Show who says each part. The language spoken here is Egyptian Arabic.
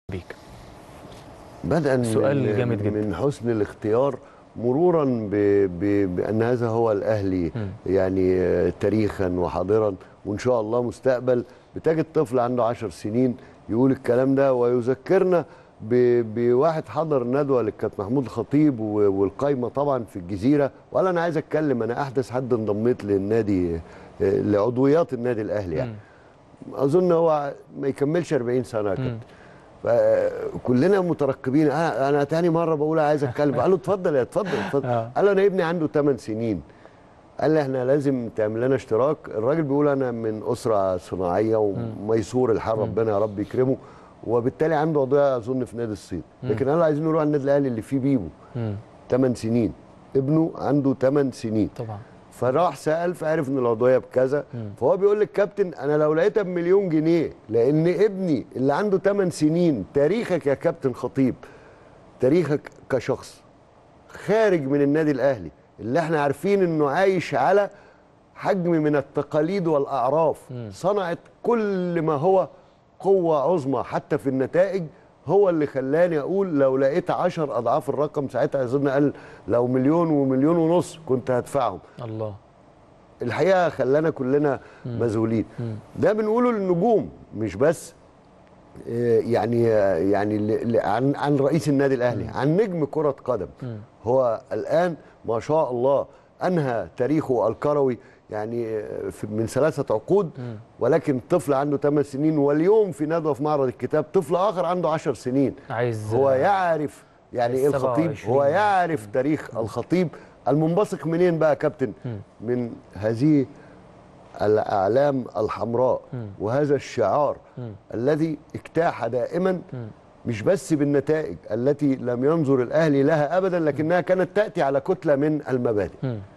Speaker 1: بيك
Speaker 2: بدءا
Speaker 1: سؤال
Speaker 2: من
Speaker 1: جامد جدا.
Speaker 2: من حسن الاختيار مرورا ب... ب... بان هذا هو الاهلي يعني آه، تاريخا وحاضرا وان شاء الله مستقبل بتجد طفل عنده عشر سنين يقول الكلام ده ويذكرنا ب... بواحد حضر ندوه للكابتن محمود الخطيب و... والقايمه طبعا في الجزيره وقال انا عايز اتكلم انا احدث حد انضميت للنادي آه، لعضويات النادي الاهلي يعني اظن هو ما يكملش 40 سنه يا كابتن فكلنا مترقبين انا انا تاني مره بقول عايز اتكلم قال له اتفضل يا اتفضل اتفضل
Speaker 1: آه.
Speaker 2: قال له انا ابني عنده 8 سنين قال لي احنا لازم تعمل لنا اشتراك الراجل بيقول انا من اسره صناعيه وميسور الحال ربنا يا رب يكرمه وبالتالي عنده قضيه اظن في نادي الصيد لكن انا عايزين نروح النادي الاهلي اللي فيه بيبو 8 سنين ابنه عنده 8 سنين
Speaker 1: طبعا
Speaker 2: فراح سال فعرف ان العضويه بكذا فهو بيقول للكابتن انا لو لقيتها بمليون جنيه لان ابني اللي عنده 8 سنين تاريخك يا كابتن خطيب تاريخك كشخص خارج من النادي الاهلي اللي احنا عارفين انه عايش على حجم من التقاليد والاعراف صنعت كل ما هو قوه عظمى حتى في النتائج هو اللي خلاني اقول لو لقيت عشر اضعاف الرقم ساعتها اظن قال لو مليون ومليون ونص كنت هدفعهم
Speaker 1: الله
Speaker 2: الحقيقه خلانا كلنا مذهولين ده بنقوله للنجوم مش بس آه، يعني آه، يعني ل- ل- عن عن رئيس النادي الاهلي عن نجم كره قدم هو الان ما شاء الله انهى تاريخه الكروي يعني آه، في- من ثلاثه عقود ولكن طفل عنده 8 سنين واليوم في ندوه في معرض الكتاب طفل اخر عنده 10 سنين
Speaker 1: عايز
Speaker 2: هو يعرف يعني ايه الخطيب
Speaker 1: 27.
Speaker 2: هو يعرف تاريخ الخطيب المنبثق منين بقى يا كابتن من هذه الاعلام الحمراء وهذا الشعار الذي اجتاح دائما مش بس بالنتائج التي لم ينظر الاهلي لها ابدا لكنها كانت تاتي على كتله من المبادئ